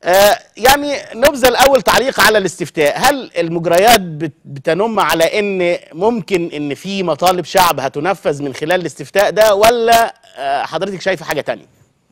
آه يعني نبذل الاول تعليق على الاستفتاء هل المجريات بت- بتنم على ان ممكن ان في مطالب شعب هتنفذ من خلال الاستفتاء ده ولا آه حضرتك شايفه حاجه تانية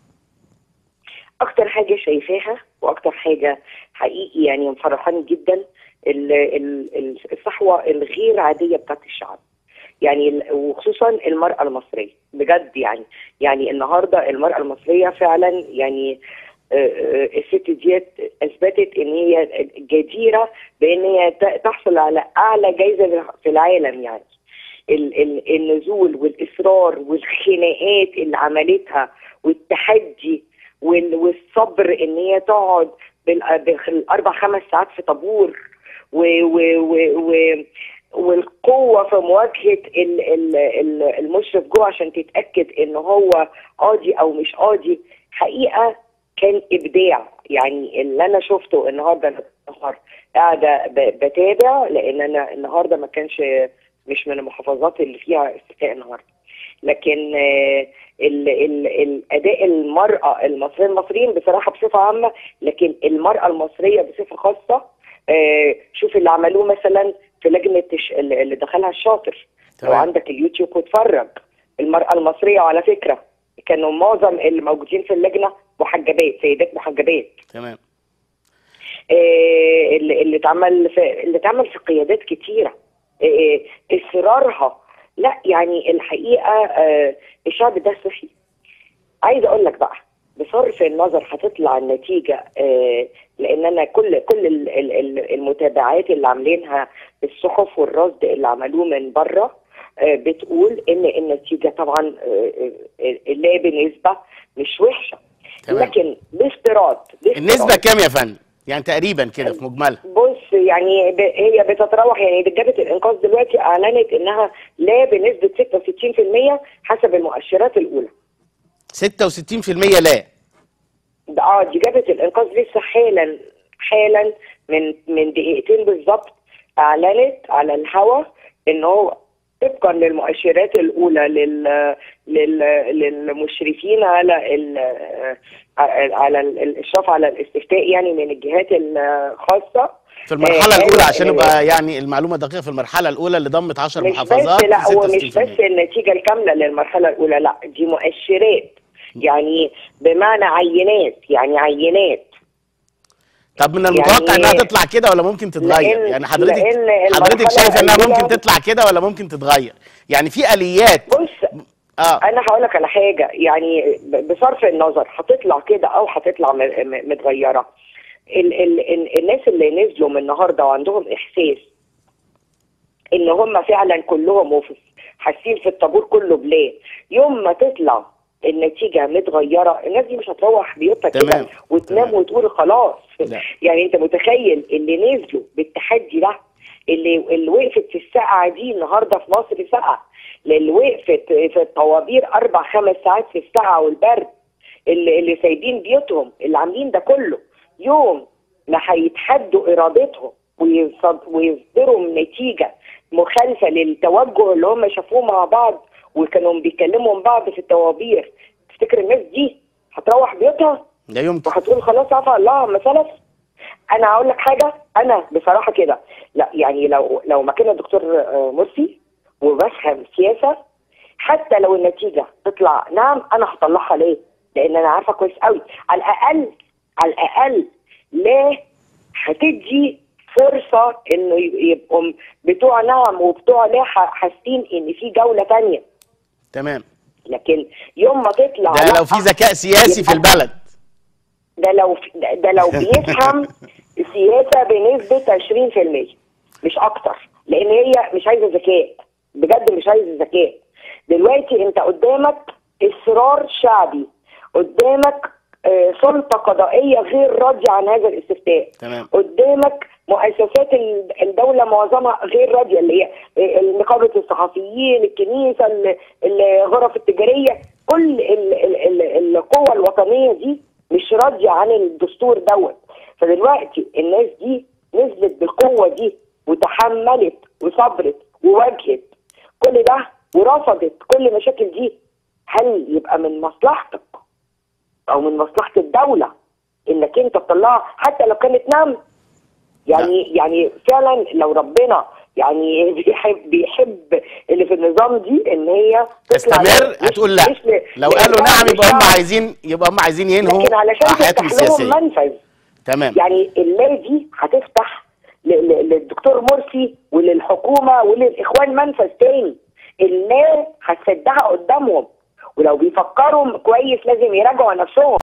اكتر حاجه شايفاها واكتر حاجه حقيقي يعني مفرحاني جدا ال- ال- ال- الصحوه الغير عاديه بتاعت الشعب يعني ال- وخصوصا المراه المصريه بجد يعني يعني النهارده المراه المصريه فعلا يعني آه، آه، الست ديت اثبتت ان هي جديره بان هي ت- تحصل على اعلى جائزه في العالم يعني ال- ال- النزول والاصرار والخناقات اللي عملتها والتحدي وال- والصبر ان هي تقعد بال- بالاربع خمس ساعات في طابور و و و و والقوه في مواجهه ال- ال- ال- المشرف جوه عشان تتاكد ان هو قاضي او مش قاضي حقيقه كان ابداع يعني اللي انا شفته النهارده أنا النهار قاعده ب- بتابع لان انا النهارده ما كانش مش من المحافظات اللي فيها استفتاء النهارده لكن آه، ال ال الاداء المراه المصريه المصريين بصراحه بصفه عامه لكن المراه المصريه بصفه خاصه آه، شوف اللي عملوه مثلا في لجنه الش- اللي اللي دخلها الشاطر لو تمام. عندك اليوتيوب واتفرج المراه المصريه وعلى فكره كانوا معظم اللي موجودين في اللجنه محجبات سيدات محجبات تمام آه، اللي اللي اتعمل في اللي اتعمل في قيادات كتيره آه، اصرارها لا يعني الحقيقه آه، الشعب ده صحي عايزه اقول لك بقى بصرف النظر هتطلع النتيجه آه، لان انا كل كل ال- ال- ال- المتابعات اللي عاملينها الصحف والرصد اللي عملوه من بره آه، بتقول ان النتيجه طبعا آه، آه، لا بنسبه مش وحشه تمام. لكن بافتراض بافتراض النسبه كام يا فندم يعني تقريبا كده في مجملها بص يعني ب... هي بتتراوح يعني جبهه الانقاذ دلوقتي اعلنت انها لا بنسبه 66% حسب المؤشرات الاولى 66% لا ده اه دي جبهه الانقاذ لسه حالا حالا من من دقيقتين بالظبط اعلنت على الهوا ان هو طبقا للمؤشرات الاولى لل... لل... للمشرفين على ال... على ال- الاشراف على الاستفتاء يعني من الجهات الخاصه في المرحله آه، الاولى آه، عشان آه، يبقى يعني المعلومه دقيقه في المرحله الاولى اللي ضمت 10 مش محافظات بس لا هو مش 66%. بس النتيجة الكاملة للمرحلة الأولى لا دي مؤشرات يعني بمعنى عينات يعني عينات طب من المتوقع يعني- انها تطلع كده ولا ممكن تتغير لأن- يعني حضرتك لأن حضرتك المرحلة شايفه انها الأولى- ممكن تطلع كده ولا ممكن تتغير يعني في اليات بص اه أنا هقول لك على حاجة يعني ب- بصرف النظر هتطلع كده أو هتطلع م- م- متغيرة ال ال ال الناس اللي نزلوا من النهارده وعندهم إحساس ان هم فعلا كلهم وفي حاسين في الطابور كله بلاد يوم ما تطلع النتيجه متغيره الناس دي مش هتروح بيوتها تمام. كده وتنام تمام. وتقول خلاص لا. يعني انت متخيل اللي نزلوا بالتحدي ده اللي اللي وقفت في السقعه دي النهارده في مصر سقعه اللي وقفت في الطوابير اربع خمس ساعات في السقعه والبرد اللي, اللي سايبين بيوتهم اللي عاملين ده كله يوم ما هيتحدوا ارادتهم ويصد- ويصدروا نتيجه مخالفه للتوجه اللي هم شافوه مع بعض وكانوا بيكلموا من بعض في الطوابير تفتكر الناس دي هتروح بيوتها ده يمكن وهتقول خلاص عفى الله عما سلف انا هقول لك حاجه انا بصراحه كده لا يعني لو لو مكان الدكتور آه، مرسي وبفهم سياسه حتى لو النتيجه تطلع نعم انا هطلعها ليه؟ لان انا عارفه كويس قوي على الاقل على الاقل لا هتدي فرصه انه ي- يبقوا م- بتوع نعم وبتوع لا ح- حاسين ان في جوله تانية تمام لكن يوم ما تطلع ده لأ، لو في ذكاء سياسي في البلد ده لو ده- ده لو بيفهم سياسه بنسبه 20% مش اكتر لان هي مش عايزه ذكاء بجد مش عايزه ذكاء دلوقتي انت قدامك اصرار شعبي قدامك آه، سلطه قضائيه غير راضيه عن هذا الاستفتاء تمام. قدامك مؤسسات ال- الدوله معظمها غير راضيه اللي هي آه، نقابه الصحفيين الكنيسه ال- الغرف التجاريه كل ال- ال- ال- القوى الوطنيه دي مش راضيه عن الدستور دوت فدلوقتي الناس دي نزلت بالقوه دي وتحملت وصبرت وواجهت كل ده ورفضت كل المشاكل دي هل يبقى من مصلحتك او من مصلحه الدوله انك انت تطلعها حتى لو كانت نعم يعني يعني فعلا لو ربنا يعني بيحب بيحب اللي في النظام دي ان هي تطلع تستمر مش- هتقول لا مش ل- لو لشعب قالوا نعم يبقى هم الشعب. عايزين يبقى هم عايزين ينهوا لكن علشان حياتهم تفتح لهم السياسيه منفذ تمام يعني اللا دي هتفتح ل- ل- للدكتور مرسي وللحكومه وللاخوان منفذ تاني اللا هتسدها قدامهم ولو بيفكروا كويس لازم يراجعوا نفسهم